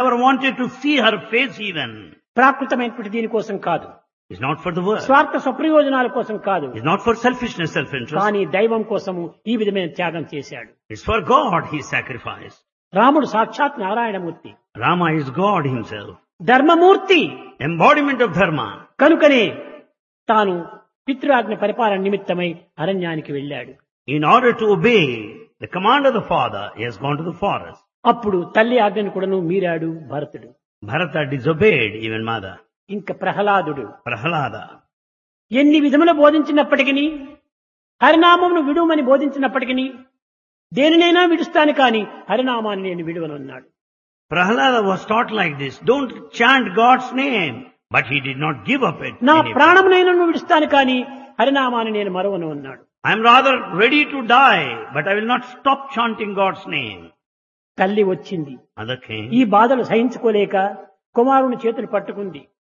Never wanted to see her face even. ప్రాకృతమైనటువంటి దీనికోసం కాదు It's not for the world. స్వార్థ స్వప్రయోజనాల కోసం కాదు It's not for selfishness, self-interest. కానీ దైవం కోసము ఈ విధమైన త్యాగం చేశాడు It's for God he sacrificed. రాముడు సాక్షాత్ Narayanamurthy Rama is God himself. ధర్మమూర్తి Embodiment of Dharma. కనుకనే తాను పితృఆజ్ఞ పరిపాలన నిమిత్తమై అరణ్యానికి వెళ్ళాడు In order to obey the command of the father, he has gone to the forest. అప్పుడు తల్లి ఆజ్ఞను కూడాను మీరాడు భరతుడు Bharata disobeyed even mother. ఇంకా ప్రహ్లాదుడు Prahalada. ఎన్ని విధములు బోధించినప్పటికీ హరినామమును విడుమని బోధించినప్పటికీ దేనినైనా విడుస్తాను కాని హరినామాన్ని నేను విడువనన్నాడు Prahalada was taught like this. Don't chant God's name. But he did not give up it. నా any- ప్రాణమునైనా విడుస్తాను కాని హరినామాన్ని నేను మరవను అన్నాడు I am rather ready to die, but I will not stop chanting God's name. తల్లి వచ్చింది Mother came. ఈ బాధలు సహించుకోలేక కుమారుని చేతులు పట్టుకుంది